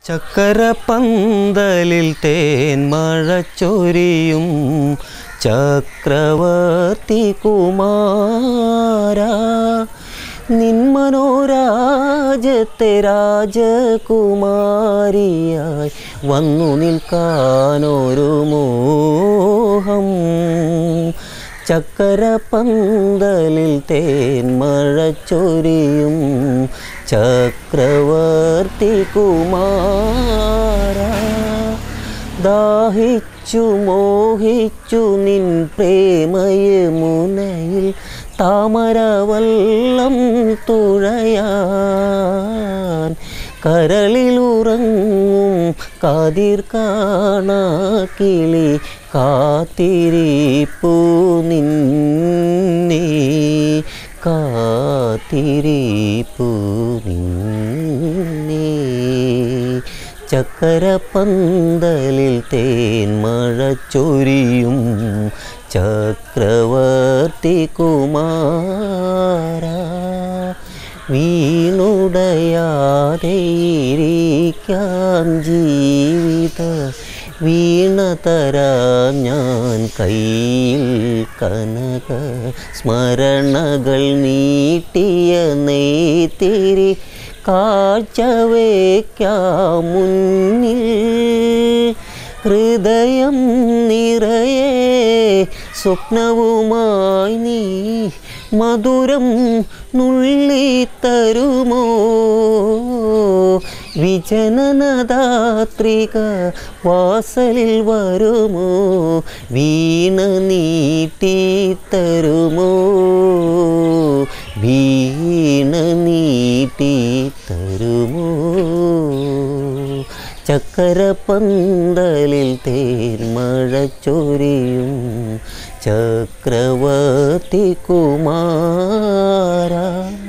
ചക്കരപ്പന്തലിൽ തേൻമഴ ചൊരിയും ചക്രവർത്തി കുമാര നിന്മനോരാജത്തെ രാജകുമാരിയായി വന്നു നിൽക്കാനൊരു മോഹം ചക്കരപ്പന്തലിൽ തേൻമഴ ചൊരിയും ചക്രവർത്തി കുമാര ദാഹിച്ചു മോഹിച്ചു നിൻ പ്രേമയമുനയിൽ താമരവല്ലം തുഴയാൻ കരളിലുറങ്ങും കാതിർ കാണാ കിളി കാത്തിരിപ്പു നിന്നേ കാത്തിരിപ്പു നിന്നേ ചക്കരപ്പന്തലിൽ തേൻമഴ ചൊരിയും ചക്രവർത്തി കുമാര വീണുടയാതെ ഇരിക്കാൻ ജീവിത വീണ തരാം ഞാൻ കയ്യിൽ കനക സ്മരണകൾ നീട്ടിയ നെയ്ത്തിരി കാഴ്ചവയ്ക്കാം മുന്നിൽ ഹൃദയം നിറയെ സ്വപ്നവുമായി നീ മധുരം നുള്ളിത്തരുമോ വിജനനദാത്രിക വാസലിൽ വരുമോ വീണ നീട്ടിത്തരുമോ വീണ നീട്ടിത്തരുമോ ചക്കരപ്പന്തലിൽ തേന്മഴ ചൊരിയും ചക്രവർത്തി കുമാര